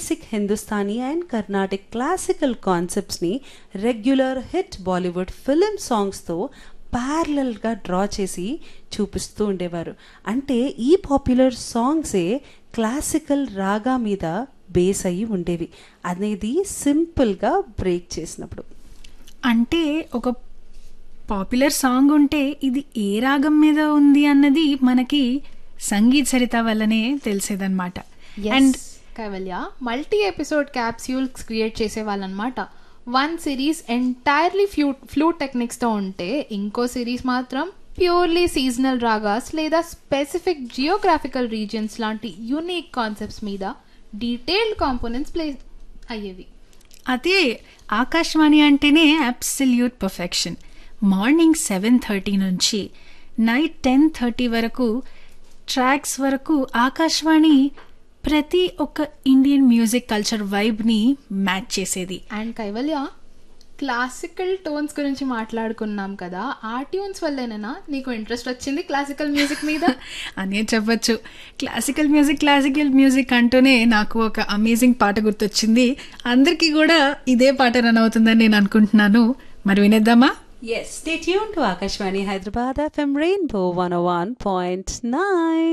basic Hindustani and Carnatic classical కాన్సెప్ట్స్ని regular hit Bollywood film సాంగ్స్తో ప్యారలల్గా డ్రా చేసి చూపిస్తూ ఉండేవారు అంటే ఈ పాపులర్ సాంగ్సే క్లాసికల్ రాగా మీద బేస్ అయ్యి ఉండేవి అనేది సింపుల్గా బ్రేక్ చేసినప్పుడు అంటే ఒక పాపులర్ సాంగ్ ఉంటే ఇది ఏ రాగం మీద ఉంది అన్నది మనకి సంగీత్ సరిత వల్లనే తెలిసేదన్నమాట and Kaivalya multi episode capsules create చేసే వాళ్ళనమాట one series entirely flu flute టెక్నిక్స్తో ఉంటే ఇంకో సిరీస్ మాత్రం ప్యూర్లీ సీజనల్ రాగాస్ లేదా స్పెసిఫిక్ జియోగ్రాఫికల్ రీజియన్స్ లాంటి యూనిక్ కాన్సెప్ట్స్ మీద డీటెయిల్డ్ కాంపోనెంట్స్ ప్లే అయ్యేవి అదే ఆకాశవాణి అంటేనే absolute perfection morning seven thirty నుంచి నైట్ టెన్ థర్టీ వరకు ట్రాక్స్ వరకు ఆకాశవాణి ప్రతి ఒక్క ఇండియన్ మ్యూజిక్ కల్చర్ వైబ్ని మ్యాచ్ చేసేది అండ్ కైవల్య క్లాసికల్ టోన్స్ గురించి మాట్లాడుకున్నాం కదా ఆ ట్యూన్స్ వల్లేనా నీకు ఇంట్రెస్ట్ వచ్చింది క్లాసికల్ మ్యూజిక్ మీద అనే చెప్పచ్చు క్లాసికల్ మ్యూజిక్ క్లాసికల్ మ్యూజిక్ అంటూనే నాకు ఒక అమేజింగ్ పాట గుర్తొచ్చింది అందరికీ కూడా ఇదే పాట రన్ అవుతుందని నేను అనుకుంటున్నాను మరి వినేద్దామా yes stay tune to Akashvani Hyderabad FM Rainbow one one point nine